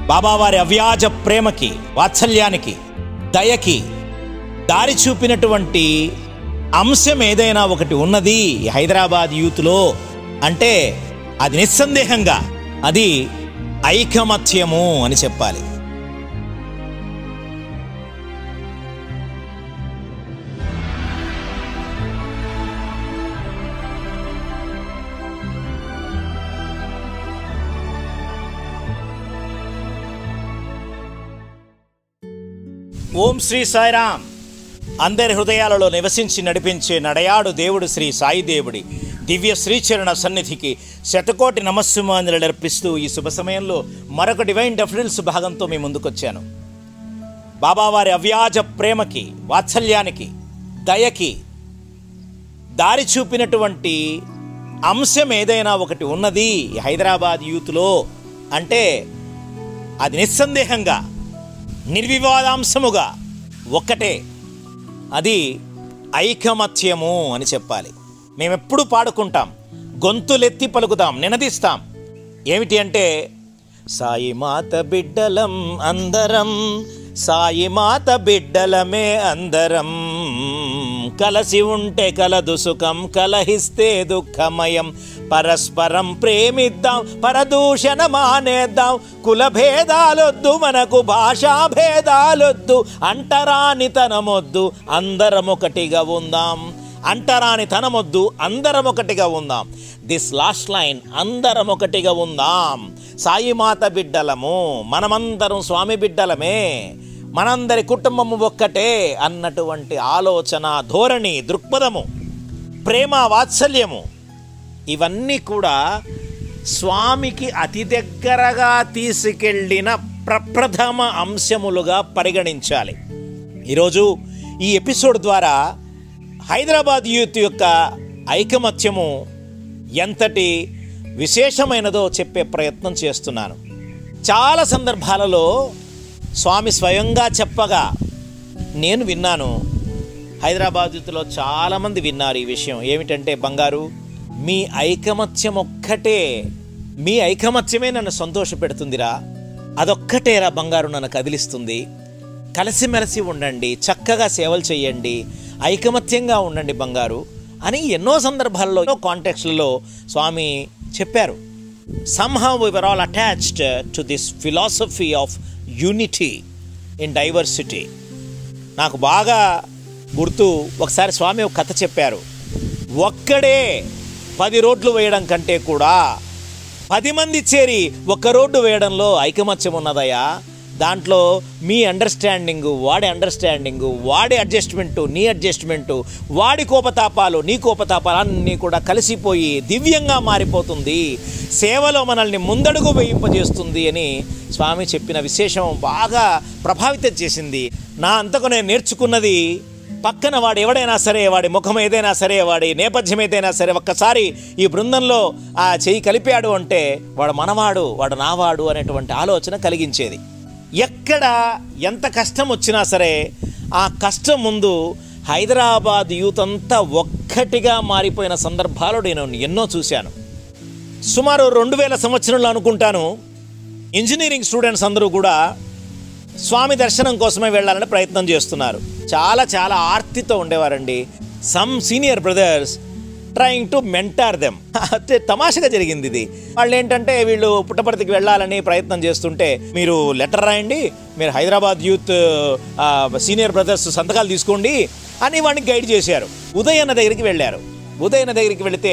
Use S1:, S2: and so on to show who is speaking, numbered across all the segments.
S1: బాబావారి అవ్యాజ ప్రేమకి వాత్సల్యానికి దయకి దారి చూపినటువంటి అంశం ఏదైనా ఒకటి ఉన్నది ఈ హైదరాబాద్ యూత్లో అంటే అది నిస్సందేహంగా అది ఐకమత్యము అని చెప్పాలి ఓం శ్రీ సాయిరామ్ అందరి హృదయాలలో నివసించి నడిపించే నడయాడు దేవుడు శ్రీ సాయి దేవుడి దివ్య శ్రీచరణ సన్నిధికి శతకోటి నమస్సుమాంజలు అర్పిస్తూ ఈ శుభ సమయంలో మరొక డివైన్ డెఫినెన్స్ భాగంతో మీ ముందుకొచ్చాను బాబావారి అవ్యాజ ప్రేమకి వాత్సల్యానికి దయకి దారి చూపినటువంటి అంశం ఏదైనా ఒకటి ఉన్నది ఈ హైదరాబాద్ యూత్లో అంటే అది నిస్సందేహంగా నిర్వివాదాంశముగా ఒక్కటే అది ఐకమత్యము అని చెప్పాలి మేమెప్పుడు పాడుకుంటాం గొంతులెత్తి పలుకుతాం నినదిస్తాం ఏమిటి అంటే సాయి మాత బిడ్డలం అందరం సాయి మాత బిడ్డలమే అందరం కలసి ఉంటే కలదు సుఖం కలహిస్తే దుఃఖమయం పరస్పరం ప్రేమిద్దాం పరదూషణ మానేద్దాం కుల భేదాలొద్దు మనకు భాషా భేదాలొద్దు అంటరానితనమొద్దు అందరం ఒకటిగా ఉందాం అంటరాని తనమొద్దు అందరం ఒకటిగా ఉందాం దిస్ లాస్ట్ లైన్ అందరం ఒకటిగా ఉందాం సాయిమాత బిడ్డలము మనమందరం స్వామి బిడ్డలమే మనందరి కుటుంబము ఒక్కటే అన్నటువంటి ఆలోచన ధోరణి దృక్పథము ప్రేమ వాత్సల్యము ఇవన్నీ కూడా స్వామికి అతి దగ్గరగా తీసుకెళ్ళిన ప్రప్రథమ అంశములుగా పరిగణించాలి ఈరోజు ఈ ఎపిసోడ్ ద్వారా హైదరాబాద్ యూత్ యొక్క ఐకమత్యము ఎంతటి విశేషమైనదో చెప్పే ప్రయత్నం చేస్తున్నాను చాలా సందర్భాలలో స్వామి స్వయంగా చెప్పగా నేను విన్నాను హైదరాబాద్ యూత్లో చాలామంది విన్నారు ఈ విషయం ఏమిటంటే బంగారు మీ ఐకమత్యం ఒక్కటే మీ ఐకమత్యమే నన్ను సంతోషపెడుతుందిరా అదొక్కటేరా బంగారు నన్ను కదిలిస్తుంది కలిసిమెలిసి ఉండండి చక్కగా సేవలు చేయండి ఐకమత్యంగా ఉండండి బంగారు అని ఎన్నో సందర్భాల్లో ఎన్నో కాంటెక్స్లలో స్వామి చెప్పారు somehow we were all attached uh, to this philosophy of unity in diversity నాకు బాగా గుర్తు ఒకసారి స్వామి ఒక కథ చెప్పారు ఒక్కడే పది రోడ్లు వేయడం కంటే కూడా పది మంది చేరి ఒక్క రోడ్డు వేయడంలో ఐకమత్యం ఉన్నదయ్యా దాంట్లో మీ అండర్స్టాండింగ్ వాడి అండర్స్టాండింగ్ వాడి అడ్జస్ట్మెంటు నీ అడ్జస్ట్మెంటు వాడి కోపతాపాలు నీ కోపతాపాలు అన్నీ కూడా కలిసిపోయి దివ్యంగా మారిపోతుంది సేవలో మనల్ని ముందడుగు వేయింపజేస్తుంది అని స్వామి చెప్పిన విశేషం బాగా ప్రభావితం చేసింది నా అంతకు నేను నేర్చుకున్నది పక్కన వాడు ఎవడైనా సరే వాడి ముఖం ఏదైనా సరే వాడి నేపథ్యం ఏదైనా సరే ఒక్కసారి ఈ బృందంలో ఆ చెయ్యి కలిపాడు అంటే వాడు మనవాడు వాడు నావాడు అనేటువంటి ఆలోచన కలిగించేది ఎక్కడ ఎంత కష్టం వచ్చినా సరే ఆ కష్టం ముందు హైదరాబాద్ యూత్ అంతా ఒక్కటిగా మారిపోయిన సందర్భాలు నేను ఎన్నో చూశాను సుమారు రెండు వేల సంవత్సరంలో అనుకుంటాను ఇంజనీరింగ్ స్టూడెంట్స్ అందరూ కూడా స్వామి దర్శనం కోసమే వెళ్ళాలని ప్రయత్నం చేస్తున్నారు చాలా చాలా ఆర్తితో ఉండేవారండి some senior brothers trying to mentor them అంటే తమాషగా జరిగింది ఇది వాళ్ళు ఏంటంటే వీళ్ళు పుట్టపర్తికి వెళ్ళాలని ప్రయత్నం చేస్తుంటే మీరు లెటర్ రాయండి మీరు హైదరాబాద్ యూత్ ఆ, సీనియర్ బ్రదర్స్ సంతకాలు తీసుకోండి అని వాడిని గైడ్ చేశారు ఉదయన్న దగ్గరికి వెళ్ళారు ఉదయన్న దగ్గరికి వెళితే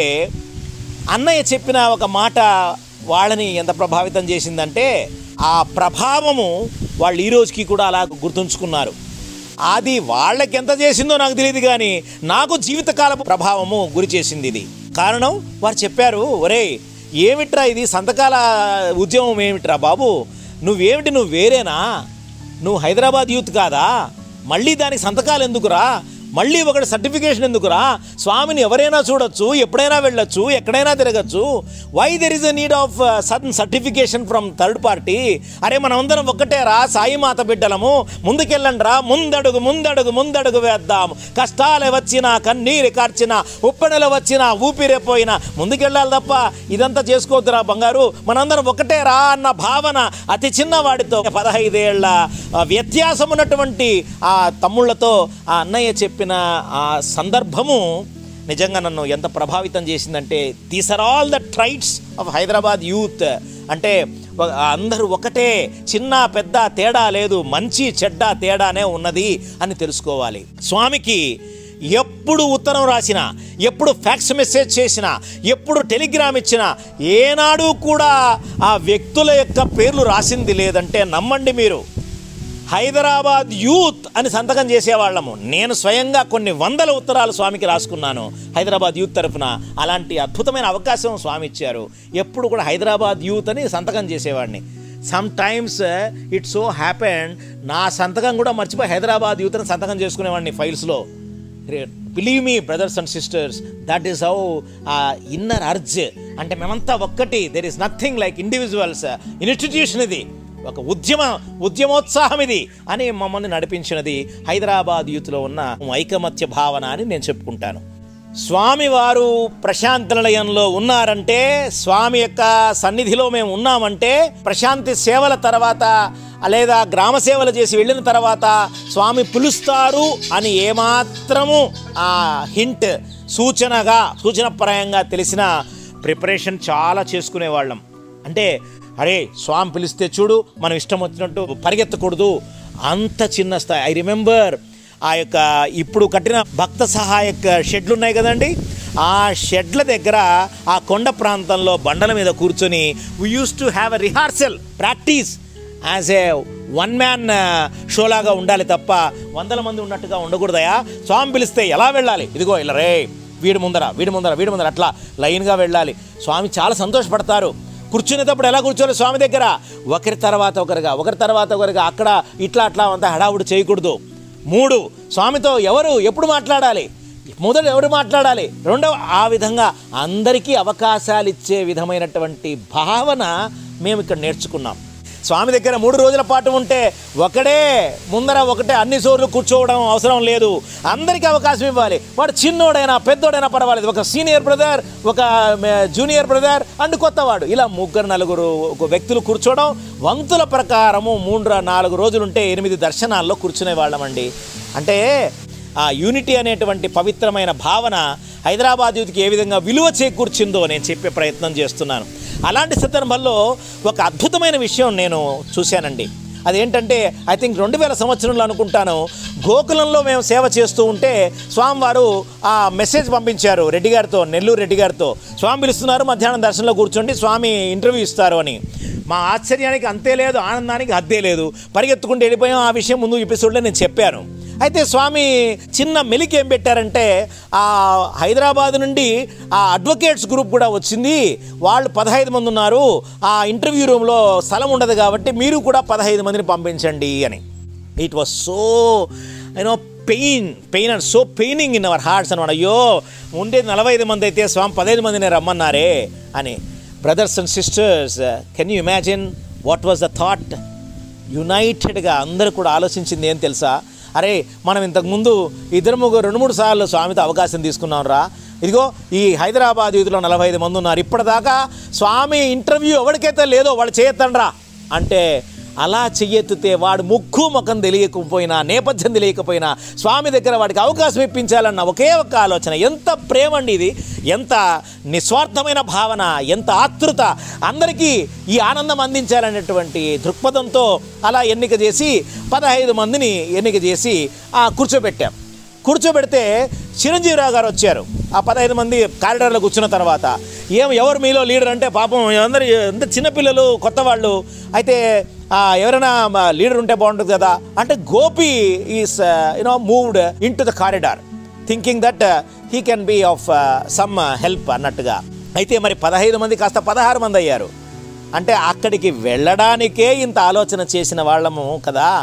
S1: అన్నయ్య చెప్పిన ఒక మాట వాళ్ళని ఎంత ప్రభావితం చేసిందంటే ఆ ప్రభావము వాళ్ళు ఈ రోజుకి కూడా అలా గుర్తుంచుకున్నారు అది వాళ్ళకి ఎంత చేసిందో నాకు తెలియదు కానీ నాకు జీవితకాల ప్రభావము గురి చేసింది ఇది కారణం వారు చెప్పారు ఒరే ఏమిట్రా ఇది సంతకాల ఉద్యమం ఏమిట్రా బాబు నువ్వేమిటి నువ్వు వేరేనా నువ్వు హైదరాబాద్ యూత్ కాదా మళ్ళీ దానికి సంతకాలు ఎందుకురా మళ్ళీ ఒకటి సర్టిఫికేషన్ ఎందుకురా స్వామిని ఎవరైనా చూడొచ్చు ఎప్పుడైనా వెళ్ళొచ్చు ఎక్కడైనా తిరగచ్చు why there is a need of sudden certification from third party అరే మనమందరం ఒక్కటేరా సాయిమాత బిడ్డలము ముందుకెళ్ళండి రా ముందడుగు ముందడుగు ముందడుగు వేద్దాం కష్టాలు వచ్చినా కన్నీరు కార్చినా ఉప్పెనలు వచ్చినా ఊపిరే పోయినా ముందుకెళ్ళాలి తప్ప ఇదంతా చేసుకోవద్దురా బంగారు మనందరం ఒకటేరా అన్న భావన అతి చిన్నవాడితో పదహైదేళ్ల ఆ, వ్యత్యాసం ఉన్నటువంటి ఆ తమ్ముళ్లతో ఆ అన్నయ్య చెప్పిన ఆ సందర్భము నిజంగా నన్ను ఎంత ప్రభావితం చేసిందంటే these are all the traits of Hyderabad youth అంటే ఒక- అందరూ ఒకటే చిన్న పెద్ద తేడా లేదు మంచి చెడ్డ తేడానే ఉన్నది అని తెలుసుకోవాలి స్వామికి ఎప్పుడు ఉత్తరం రాసినా ఎప్పుడు ఫ్యాక్స్ మెసేజ్ చేసినా ఎప్పుడు టెలిగ్రామ్ ఇచ్చినా ఏనాడు కూడా ఆ వ్యక్తుల యొక్క పేర్లు రాసింది లేదంటే నమ్మండి మీరు హైదరాబాద్ యూత్ అని సంతకం చేసేవాళ్ళము నేను స్వయంగా కొన్ని వందల ఉత్తరాలు స్వామికి రాసుకున్నాను హైదరాబాద్ యూత్ తరఫున అలాంటి అద్భుతమైన అవకాశం స్వామి ఇచ్చారు ఎప్పుడు కూడా హైదరాబాద్ యూత్ అని సంతకం చేసేవాడిని sometimes it so happened నా సంతకం కూడా మర్చిపోయి హైదరాబాద్ యూత్ అని సంతకం చేసుకునేవాడిని ఫైల్స్లో believe me brothers and sisters that is how inner urge అంటే మేమంతా ఒక్కటి there is nothing like individuals institution ఇది ఒక ఉద్యమ ఉద్యమోత్సాహం ఇది అని మమ్మల్ని నడిపించినది హైదరాబాద్ యూత్లో ఉన్న ఐకమత్య భావన అని నేను చెప్పుకుంటాను స్వామివారు ప్రశాంత నిలయంలో ఉన్నారంటే స్వామి యొక్క సన్నిధిలో మేము ఉన్నామంటే ప్రశాంతి సేవల తర్వాత లేదా గ్రామ సేవలు చేసి వెళ్ళిన తర్వాత స్వామి పిలుస్తారు అని ఏమాత్రము ఆ హింట్ సూచనగా సూచనప్రాయంగా తెలిసిన ప్రిపరేషన్ చాలా చేసుకునేవాళ్ళం అంటే అరే స్వామి పిలిస్తే చూడు మనం ఇష్టం వచ్చినట్టు పరిగెత్తకూడదు అంత చిన్న స్థాయి ఐ రిమెంబర్ ఆ యొక్క ఇప్పుడు కట్టిన భక్త సహాయక షెడ్లు ఉన్నాయి కదండి ఆ షెడ్ల దగ్గర ఆ కొండ ప్రాంతంలో బండల మీద కూర్చొని we use to have a rehearsal practice as a one man షోలాగా ఉండాలి తప్ప వందల మంది ఉన్నట్టుగా ఉండకూడదయా స్వామి పిలిస్తే ఎలా వెళ్ళాలి ఇదిగో ఇలా రే వీడి ముందర వీడి ముందర వీడి ముందర అట్లా లైన్గా వెళ్ళాలి స్వామి చాలా సంతోషపడతారు కూర్చునేటప్పుడు ఎలా కూర్చోవాలి స్వామి దగ్గర ఒకరి తర్వాత ఒకరిగా ఒకరి తర్వాత ఒకరిగా అక్కడ ఇట్లా అట్లా అంతా హడావుడు చేయకూడదు మూడు స్వామితో ఎవరు ఎప్పుడు మాట్లాడాలి మొదట ఎవరు మాట్లాడాలి రెండవ ఆ విధంగా అందరికీ అవకాశాలు ఇచ్చే విధమైనటువంటి భావన మేము ఇక్కడ నేర్చుకున్నాం స్వామి దగ్గర మూడు రోజుల పాటు ఉంటే ఒకడే ముందర ఒకటే అన్ని సోర్లు కూర్చోవడం అవసరం లేదు అందరికీ అవకాశం ఇవ్వాలి వాడు చిన్నోడైనా పెద్దోడైనా పర్వాలేదు ఒక సీనియర్ బ్రదర్ ఒక జూనియర్ బ్రదర్ అండ్ కొత్తవాడు ఇలా ముగ్గురు నలుగురు ఒక వ్యక్తులు కూర్చోవడం వంతుల ప్రకారము మూడు రా- నాలుగు రోజులుంటే ఎనిమిది దర్శనాల్లో కూర్చునే వాళ్ళమండి అంటే ఆ యూనిటీ అనేటువంటి పవిత్రమైన భావన హైదరాబాద్ యూత్కి ఏ విధంగా విలువ చేకూర్చిందో నేను చెప్పే ప్రయత్నం చేస్తున్నాను అలాంటి సందర్భంలో ఒక అద్భుతమైన విషయం నేను చూశానండి అదేంటంటే ఐ థింక్ రెండు వేల సంవత్సరంలో అనుకుంటాను గోకులంలో మేము సేవ చేస్తూ ఉంటే స్వామివారు ఆ మెసేజ్ పంపించారు రెడ్డి గారితో నెల్లూరు రెడ్డి గారితో స్వామి పిలుస్తున్నారు మధ్యాహ్నం దర్శనంలో కూర్చోండి స్వామి ఇంటర్వ్యూ ఇస్తారు అని మా ఆశ్చర్యానికి అంతే లేదు ఆనందానికి హద్దే లేదు పరిగెత్తుకుంటూ వెళ్ళిపోయాం ఆ విషయం ముందు ఎపిసోడ్లో నేను చెప్పాను అయితే స్వామి చిన్న మెలికి ఏం పెట్టారంటే ఆ హైదరాబాద్ నుండి ఆ అడ్వకేట్స్ గ్రూప్ కూడా వచ్చింది వాళ్ళు పదహైదు మంది ఉన్నారు ఆ ఇంటర్వ్యూ రూమ్లో స్థలం ఉండదు కాబట్టి మీరు కూడా పదహైదు మందిని పంపించండి అని it was so you know pain pain and so paining in our hearts అనమాట అయ్యో ఉండేది నలభై ఐదు మంది అయితే స్వామి పదహైదు మందిని రమ్మన్నారే అని brothers and sisters can you imagine what was the thought యునైటెడ్గా అందరూ కూడా ఆలోచించింది ఏం తెలుసా అరే మనం ఇంతకుముందు ఇద్దరు ముగ్గురు రెండు మూడు సార్లు స్వామితో అవకాశం తీసుకున్నాం రా ఇదిగో ఈ హైదరాబాద్ వీధిలో నలభై ఐదు మంది ఉన్నారు ఇప్పటిదాకా స్వామి ఇంటర్వ్యూ ఎవరికైతే లేదో వాళ్ళు చేయొద్దండ్రా అంటే అలా చెయ్యెత్తితే వాడు ముక్కు ముఖం తెలియకపోయినా నేపథ్యం తెలియకపోయినా స్వామి దగ్గర వాడికి అవకాశం ఇప్పించాలన్న ఒకే ఒక్క ఆలోచన ఎంత ప్రేమ అండి ఇది ఎంత నిస్వార్థమైన భావన ఎంత ఆతృత అందరికీ ఈ ఆనందం అందించాలనేటువంటి దృక్పథంతో అలా ఎన్నిక చేసి పదహైదు మందిని ఎన్నిక చేసి ఆ కూర్చోబెట్టాం కూర్చోబెడితే చిరంజీవిరావు గారు వచ్చారు ఆ పదహైదు మంది కారిడార్లో కూర్చున్న తర్వాత ఏం ఎవరు మీలో లీడర్ అంటే పాపం అందరు ఎంత చిన్నపిల్లలు కొత్త వాళ్ళు అయితే ఆ, ఎవరైనా మా లీడర్ ఉంటే బాగుంటుంది కదా అంటే Gopi is you know moved in to the corridor thinking that he can be of some help అన్నట్టుగా అయితే మరి పదహైదు మంది కాస్త పదహారు మంది అయ్యారు అంటే అక్కడికి వెళ్ళడానికే ఇంత ఆలోచన చేసిన వాళ్ళము కదా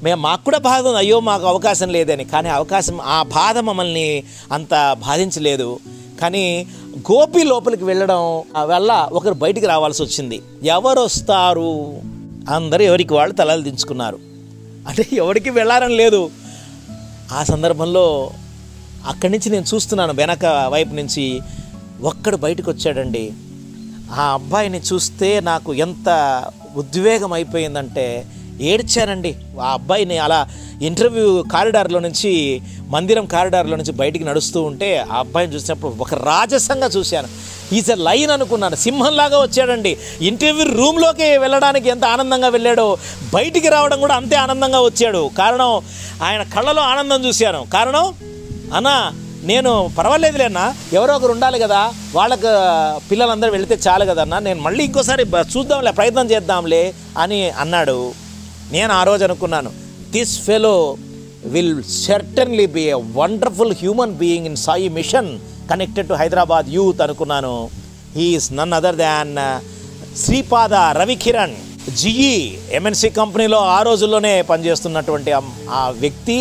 S1: మేము మాకు కూడా బాధ ఉంది అయ్యో మాకు అవకాశం లేదని కానీ అవకాశం ఆ బాధ మమ్మల్ని అంత బాధించలేదు కానీ గోపి లోపలికి వెళ్ళడం వల్ల ఒకరు బయటికి రావాల్సి వచ్చింది ఎవరు వస్తారు అందరూ ఎవరికి వాళ్ళు తలలు దించుకున్నారు అంటే ఎవరికి వెళ్ళారని లేదు ఆ సందర్భంలో అక్కడి నుంచి నేను చూస్తున్నాను వెనక వైపు నుంచి ఒక్కడు బయటకు వచ్చాడండి ఆ అబ్బాయిని చూస్తే నాకు ఎంత ఉద్వేగం అయిపోయిందంటే ఏడ్చానండి ఆ అబ్బాయిని అలా ఇంటర్వ్యూ కారిడార్లో నుంచి మందిరం కారిడార్లో నుంచి బయటికి నడుస్తూ ఉంటే ఆ అబ్బాయిని చూసినప్పుడు ఒక రాజసంగా చూశాను ఈజ్ ఎ లైన్ అనుకున్నాను సింహంలాగా వచ్చాడండి ఇంటర్వ్యూ రూమ్లోకి వెళ్ళడానికి ఎంత ఆనందంగా వెళ్ళాడో బయటికి రావడం కూడా అంతే ఆనందంగా వచ్చాడు కారణం ఆయన కళ్ళలో ఆనందం చూశాను కారణం అన్నా నేను పర్వాలేదులేనా ఎవరో ఒకరు ఉండాలి కదా వాళ్ళకు పిల్లలందరూ వెళితే చాలు కదన్నా నేను మళ్ళీ ఇంకోసారి బ- చూద్దాంలే ప్రయత్నం చేద్దాంలే అని అన్నాడు నేను ఆ రోజు అనుకున్నాను this fellow will certainly be a wonderful human being in Sai mission connected to Hyderabad youth అనుకున్నాను he's none other than Shripada Ravikiran GE MNC కంపెనీలో ఆ రోజుల్లోనే పనిచేస్తున్నటువంటి ఆ- ఆ వ్యక్తి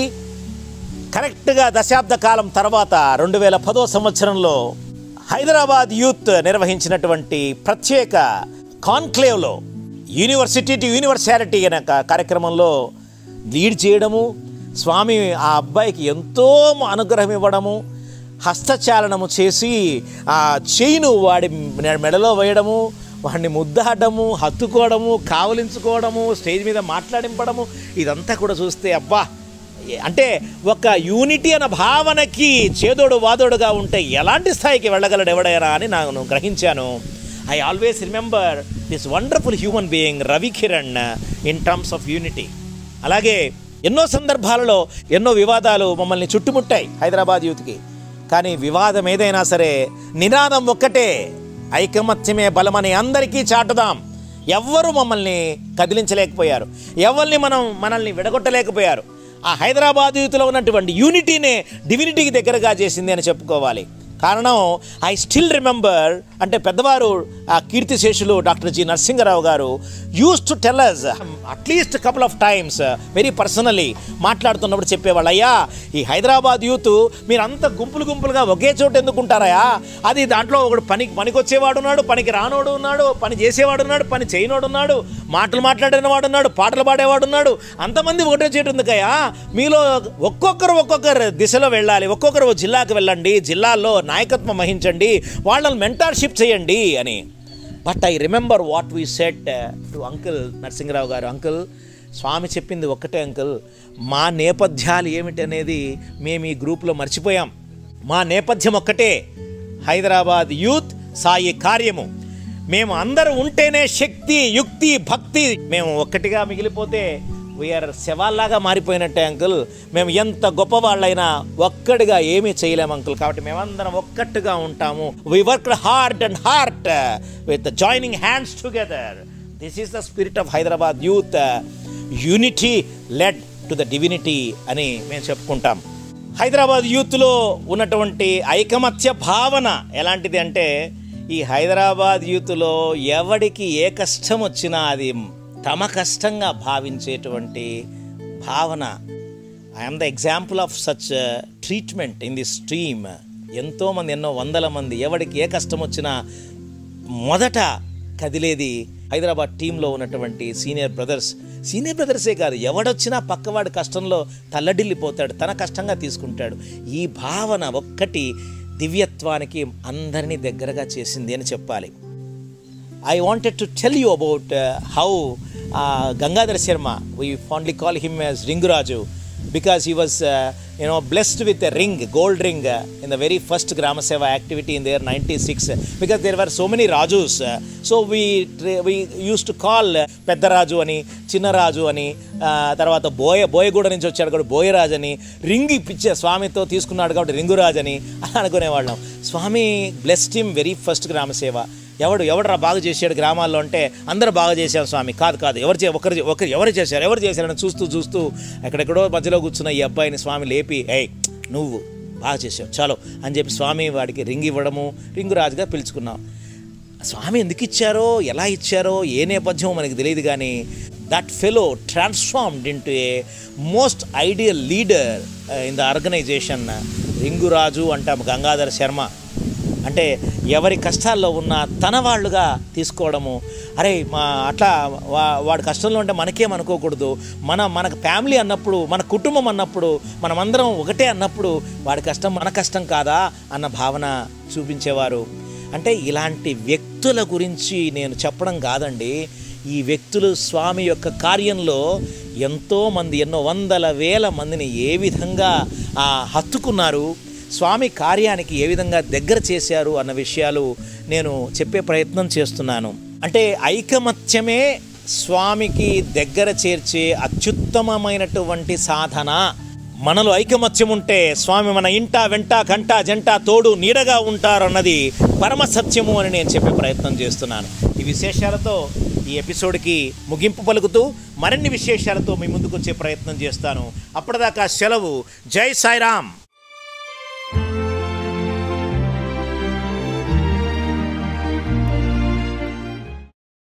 S1: కరెక్ట్గా దశాబ్ద కాలం తర్వాత రెండు వేల పదో సంవత్సరంలో హైదరాబాద్ యూత్ నిర్వహించినటువంటి ప్రత్యేక కాన్క్లేవ్లో యూనివర్సిటీ టు యూనివర్సాలిటీ అనే క- కార్యక్రమంలో లీడ్ చేయడము స్వామి ఆ అబ్బాయికి ఎంతో అనుగ్రహం ఇవ్వడము హస్తచాలనము చేసి ఆ చైను వాడి మె- మెడలో వేయడము వాడిని ముద్దాడము హత్తుకోవడము కావలించుకోవడము స్టేజ్ మీద మాట్లాడింపడము ఇదంతా కూడా చూస్తే అబ్బా అంటే ఒక యూనిటీ అన్న భావనకి చేదోడు వాదోడుగా ఉంటే ఎలాంటి స్థాయికి వెళ్ళగలడు ఎవడైనా అని నేను గ్రహించాను I always remember this wonderful human being Ravi Kiran in terms of unity అలాగే ఎన్నో సందర్భాలలో ఎన్నో వివాదాలు మమ్మల్ని చుట్టుముట్టాయి హైదరాబాద్ యూత్కి కానీ వివాదం ఏదైనా సరే నినాదం ఒక్కటే ఐకమత్యమే బలమని అందరికీ చాటుదాం ఎవ్వరూ మమ్మల్ని కదిలించలేకపోయారు ఎవరిని మనం మనల్ని విడగొట్టలేకపోయారు ఆ హైదరాబాద్ యూత్లో ఉన్నటువంటి యూనిటీనే డివినిటీకి దగ్గరగా చేసింది అని చెప్పుకోవాలి కారణం ఐ స్టిల్ రిమెంబర్ అంటే పెద్దవారు ఆ కీర్తిశేషులు doctor G Narasimharao garu uses to tell us at least couple of times very personally మాట్లాడుతున్నప్పుడు చెప్పేవాళ్ళు అయ్యా ఈ హైదరాబాద్ యూత్ మీరు అంత గుంపులు గుంపులుగా ఒకే చోట ఎందుకుంటారయ్యా అది దాంట్లో ఒకడు పని పనికొచ్చేవాడు ఉన్నాడు పనికి రానోడు ఉన్నాడు పని చేసేవాడు ఉన్నాడు పని చేయనోడు ఉన్నాడు మాటలు మాట్లాడిన వాడు ఉన్నాడు పాటలు పాడేవాడు ఉన్నాడు అంతమంది ఒకటే చోటు ఎందుకయ్యా మీలో ఒక్కొక్కరు ఒక్కొక్కరు దిశలో వెళ్ళాలి ఒక్కొక్కరు ఓ జిల్లాకు వెళ్ళండి జిల్లాల్లో నాయకత్వం వహించండి వాళ్ళని మెంటార్షిప్ చేయండి అని but I remember what we set to uncle Narasimharao garu uncle స్వామి చెప్పింది ఒక్కటే అంకుల్ మా నేపథ్యాలు ఏమిటి అనేది మేము ఈ గ్రూప్లో మర్చిపోయాం మా నేపథ్యం ఒక్కటే హైదరాబాద్ యూత్ సాయి కార్యము మేము అందరూ ఉంటేనే శక్తి యుక్తి భక్తి మేము ఒక్కటిగా మిగిలిపోతే వీఆర్ శవాల్లాగా మారిపోయినట్టే అంకుల్ మేము ఎంత గొప్పవాళ్ళైనా ఒక్కడిగా ఏమీ చేయలేము అంకుల్ కాబట్టి మేమందరం ఒక్కట్టుగా ఉంటాము we work hard and heart with joining hands together this is the spirit of Hyderabad youth unity led to the divinity అని మేము చెప్పుకుంటాం హైదరాబాద్ యూత్లో ఉన్నటువంటి ఐకమత్య భావన ఎలాంటిది అంటే ఈ హైదరాబాద్ యూత్లో ఎవడికి ఏ కష్టం వచ్చినా అది తమ కష్టంగా భావించేటువంటి భావన I'm the example of such treatment in the stream ఎంతోమంది ఎన్నో వందల మంది ఎవడికి ఏ కష్టం వచ్చినా మొదట కదిలేది హైదరాబాద్ టీంలో ఉన్నటువంటి సీనియర్ బ్రదర్స్ సీనియర్ బ్రదర్సే కాదు ఎవడొచ్చినా పక్కవాడి కష్టంలో తల్లడిల్లిపోతాడు తన కష్టంగా తీసుకుంటాడు ఈ భావన ఒక్కటి దివ్యత్వానికి అందరినీ దగ్గరగా చేసింది అని చెప్పాలి I wanted to tell you about uh, how uh, Gangadhar Sharma, we fondly call him as Ringuraju, because he was, uh, you know, blessed with a ring, gold ring, uh, in the very first Grama Seva activity in the year 96, uh, because there were so many Rajus. Uh, so we tra- we used to call uh, Peddaraju అని చిన్నరాజు అని ఆ, తర్వాత బోయ బోయగూడ నుంచి వచ్చాడు కాబట్టి బోయరాజు అని ring ఇప్పించే స్వామితో తీసుకున్నాడు కాబట్టి రింగురాజు అని అలా అనుకునేవాళ్ళం Swami blessed him very first గ్రామ సేవ ఎవడు ఎవడరా బాగా చేశాడు గ్రామాల్లో అంటే అందరూ బాగా చేశాం స్వామి కాదు కాదు ఎవరు చే ఒకరు చే- ఒకరు ఎవరు చేశారు ఎవరు చేశారని చూస్తూ చూస్తూ ఎక్కడెక్కడో మధ్యలో కూర్చున్న ఈ అబ్బాయిని స్వామి లేపి ఏయ్ నువ్వు బాగా చేసావు చాలు అని చెప్పి స్వామి వాడికి రింగ్ ఇవ్వడము రింగు రాజుగా పిలుచుకున్నాం స్వామి ఎందుకు ఇచ్చారో ఎలా ఇచ్చారో ఏ నేపథ్యం మనకి తెలియదు కానీ that fellow transformed into a most ideal leader in the organisation Ringuraju అంటాం గంగాధర శర్మ అంటే ఎవరి కష్టాల్లో ఉన్న తన వాళ్ళుగా తీసుకోవడము అరే మా అట్లా వా వాడి కష్టంలో ఉంటే మనకేం అనుకోకూడదు మన మన ఫ్యామిలీ అన్నప్పుడు మన కుటుంబం అన్నప్పుడు మనమందరం ఒకటే అన్నప్పుడు వాడి కష్టం మన కష్టం కాదా అన్న భావన చూపించేవారు అంటే ఇలాంటి వ్యక్తుల గురించి నేను చెప్పడం కాదండి ఈ వ్యక్తులు స్వామి యొక్క కార్యంలో ఎంతోమంది ఎన్నో వందల వేల మందిని ఏ విధంగా ఆ, హత్తుకున్నారు స్వామి కార్యానికి ఏ విధంగా దగ్గర చేశారు అన్న విషయాలు నేను చెప్పే ప్రయత్నం చేస్తున్నాను అంటే ఐకమత్యమే స్వామికి దగ్గర చేర్చే అత్యుత్తమమైనటువంటి సాధన మనలో ఐకమత్యం ఉంటే స్వామి మన ఇంట వెంట గంట జంట తోడు నీడగా ఉంటారన్నది పరమ సత్యము అని నేను చెప్పే ప్రయత్నం చేస్తున్నాను ఈ విశేషాలతో ఈ ఎపిసోడ్కి ముగింపు పలుకుతూ మరిన్ని విశేషాలతో మీ ముందుకు వచ్చే ప్రయత్నం చేస్తాను అప్పటిదాకా సెలవు జై సాయిరామ్